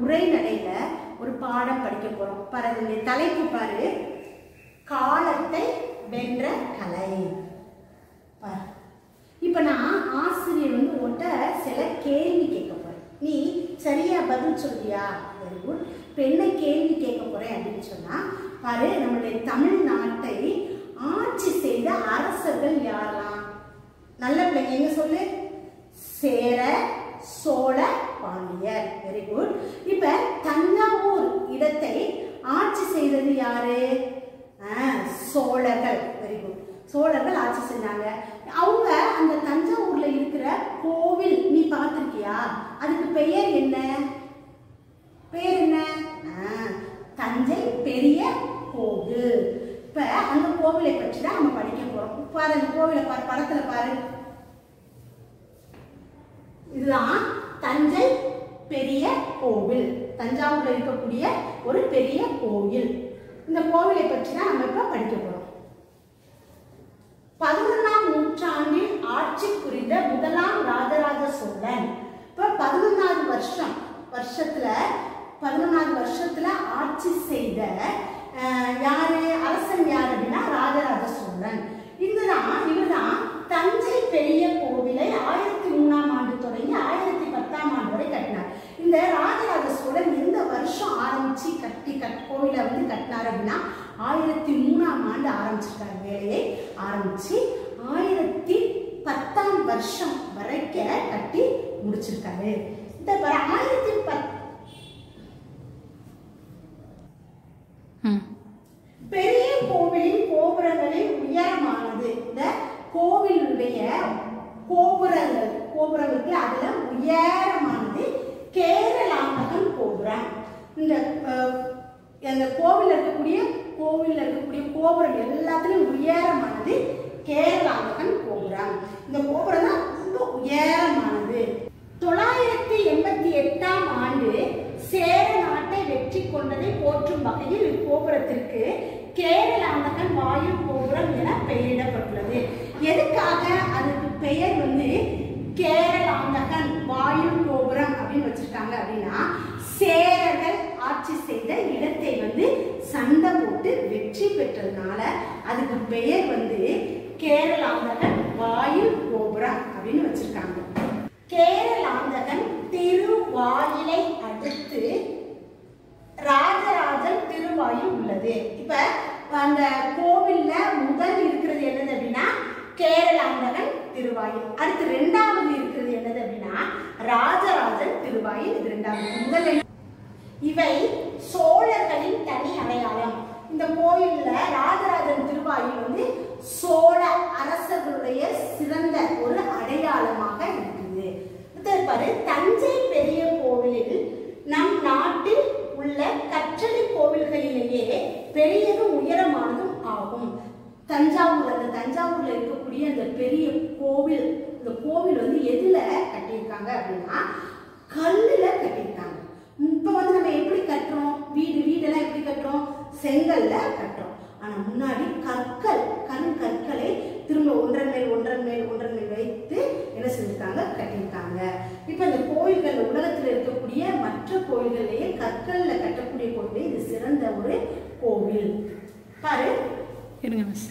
உரைநடையில ஒரு பாடம் படிக்க போறோம் பாரு அதனுடைய தலைப்பு பாரு காலத்தை வென்ற கலை பாரு இப்ப நான் ஆசிரியர் வந்து உன்கிட்ட சில கேள்வி கேட்க போறேன் நீ சரியா பதில் சொல்றியா வெரி குட் இப்போ என்ன கேள்வி கேட்க போறேன் அப்படின்னு சொன்னா பாரு நம்மளுடைய தமிழ்நாட்டை ஆட்சி செய்த அரசர்கள் யாரெல்லாம் நல்ல பிள்ளைங்க எங்க சொல்லு சேர சோழ பாண்டியர் வெரி குட் இப்ப தஞ்சாவூர் இடத்தை ஆட்சி செய்தது யாரு ஆ, சோழர்கள் வெரி குட் சோழர்கள் ஆட்சி செஞ்சாங்க அவங்க அந்த தஞ்சாவூர்ல இருக்கிற கோவில் நீ பார்த்திருக்கியா அதுக்கு பெயர் என்ன பெயர் என்ன ஆ, தஞ்சை பெரிய கோவில் இப்ப அந்த கோவிலை பற்றி தான் நம்ம படிக்க போறோம் பாரு அந்த கோவிலை பாரு படத்துல பாரு இதுதான் தஞ்சை பெரிய கோவில் தஞ்சாவூர்ல இருக்கக்கூடிய ஒரு பெரிய கோவில் இந்த கோவிலை பற்றி தான் நம்ம இப்ப படிக்க போறோம் பதினொன்றாம் நூற்றாண்டில் ஆட்சி புரிந்த முதலாம் ராஜராஜ சோழன் இப்ப பதினொன்றாவது வருஷம் வருஷத்துல பதினொன்றாவது வருஷத்துல ஆட்சி செய்த அஹ், யாரு அரசன் யார் அப்படின்னா ராஜராஜ சோழன் இதுதான் இவர்தான் தஞ்சை பெரிய கோவிலை ஆயிரத்தி மூணாம் ஆண்டு தொடங்கி ஆயிரத்தி பத்தாம் ஆண்டு வரை கட்டினார் இந்த ராஜராஜ சோழன் எந்த வருஷம் ஆரம்பிச்சு கட்டி கட் கோவிலை வந்து கட்டினார் அப்படின்னா ஆயிரத்தி மூணாம் ஆண்டு ஆரம்பிச்சிருக்காரு வேலையை ஆரம்பிச்சு ஆயிரத்தி பத்தாம் வருஷம் வரைக்கும் கட்டி முடிச்சிருக்காரு இந்த பாரு, ஆயிரத்தி பத் ம் பெரிய கோவிலின் கோபுரங்களில் உயரமானது இந்த கோவிலுடைய கோபுரங்கள் கோபுரம் இருக்கு அதுல உயரமானது கேரளாம்பகன் கோபுரம் இந்த அஹ், அந்த கோவில் இருக்கக்கூடிய கோவில்ல இருக்கக்கூடிய கோபுரம் எல்லாத்துலயும் உயரமானது கேரளாம்பகன் கோபுரம் இந்த கோபுரம் தான் ரொம்ப உயரமானது தொள்ளாயிரத்தி எண்பத்தி எட்டாம் ஆண்டு சேர நாட்டை வெற்றி கொண்டதை போற்றும் வகையில் இக்கோபுரத்திற்கு கேரளாந்தகன் வாயு கோபுரம் என பெயரிடப்பட்டுள்ளது எதுக்காக அதுக்கு பெயர் வந்து கேரளாந்தகன் வாயு கோபுரம் அப்படின்னு வச்சிருக்காங்க அப்படின்னா சேரர்கள் ஆட்சி செய்த இடத்தை வந்து சண்டை போட்டு வெற்றி பெற்றதுனால அதுக்கு பெயர் வந்து கேரளாந்தகன் வாயு கோபுரம் அப்படின்னு வச்சிருக்காங்க கேரளாந்தகன் திருவாயிலை அடுத்து ராஜராஜன் திருவாயில் உள்ளது இப்ப அந்த கோவில்ல முதல் இருக்கிறது என்னது அப்படின்னா கேரளாந்தகன் திருவாயில் அடுத்து ரெண்டாவது இருக்கிறது என்னது அப்படின்னா ராஜராஜன் திருவாயில் இது ரெண்டாவது முதல் என்ன? இவை சோழர்களின் தனி அடையாளம் இந்த கோயில்ல ராஜராஜன் திருவாயில் வந்து சோழ அரசர்களுடைய சிறந்த ஒரு அடையாளமாக இருக்குது அடுத்தது பாரு தஞ்சை பெரிய கோவிலில் நம் நாட்டில் உள்ள கற்றளி கோவில்களிலேயே பெரியதும் உயரமானதும் ஆகும் தஞ்சாவூர் அந்த தஞ்சாவூர்ல இருக்கக்கூடிய அந்த பெரிய கோவில் இந்த கோவில் வந்து எதுல கட்டியிருக்காங்க அப்படின்னா கல்லுல கட்டியிருக்காங்க இப்ப வந்து நம்ம எப்படி கட்டுறோம் வீடு வீடெல்லாம் எப்படி கட்டுறோம் செங்கல்ல கட்டுறோம் ஆனா முன்னாடி கற்கள் கண் கற்களை திரும்ப ஒன்றன் மேல் ஒன்றன் மேல் ஒன்றன் மேல் வைத்து என்ன செஞ்சிருக்காங்க கட்டியிருக்காங்க இப்ப இந்த கோயில்கள் உலகத்துல இருக்கக்கூடிய மற்ற கோயில்கள்லயே கற்கள்ல கட்டக்கூடிய கோயிலே இது சிறந்த ஒரு கோவில் பாரு இருங்க மிஸ்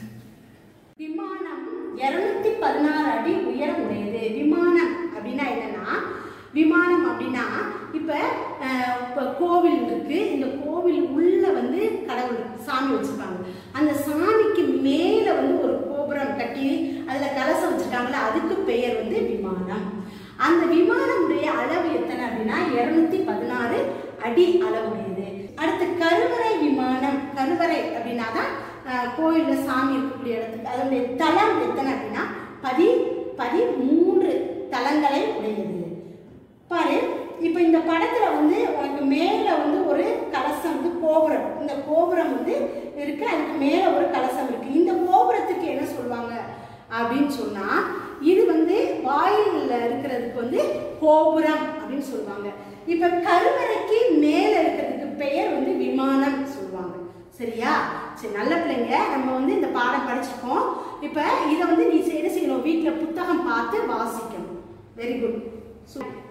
விமானம் இருநூத்தி பதினாறு அடி உயரம் உடையது விமானம் அப்படின்னா என்னன்னா விமானம் அப்படின்னா இப்ப அஹ், இப்ப கோவில் இருக்கு இந்த கோவில் உள்ள வந்து கடவுள் இருக்கு, சாமி வச்சிருப்பாங்க அந்த சாமிக்கு மேல வந்து ஒரு கோபுரம் கட்டி அதுல கலசம் வச்சிருக்காங்கல்ல அதுக்கு பெயர் வந்து விமானம் அந்த விமானமுடைய அளவு எத்தனை அப்படின்னா இருநூத்தி பதினாறு அடி அளவுடையது அடுத்து கருவறை விமானம் கருவறை அப்படின்னா தான் அஹ், கோயில்ல சாமி இருக்கக்கூடிய இடத்துக்கு அதனுடைய தளம் எத்தனை அப்படின்னா பதி பதிமூன்று தளங்களை உடையது பாரு இப்போ இந்த படத்துல வந்து உனக்கு மேல வந்து ஒரு கலசம் வந்து கோபுரம் இந்த கோபுரம் வந்து இருக்கு அதுக்கு மேல ஒரு கலசம் இருக்கு இந்த கோபுரத்துக்கு என்ன சொல்லுவாங்க அப்படின்னு சொன்னா இது வந்து வாயில்ல இருக்கிறதுக்கு வந்து கோபுரம் அப்படின்னு சொல்லுவாங்க இப்ப கருவறைக்கு மேல இருக்கிறதுக்கு பெயர் வந்து விமானம் சொல்லுவாங்க சரியா சரி நல்ல பிள்ளைங்க நம்ம வந்து இந்த பாடம் படிச்சிருக்கோம் இப்ப இதை வந்து நீ என்ன செய்யணும் வீட்டில் புத்தகம் பார்த்து வாசிக்கணும் வெரி குட்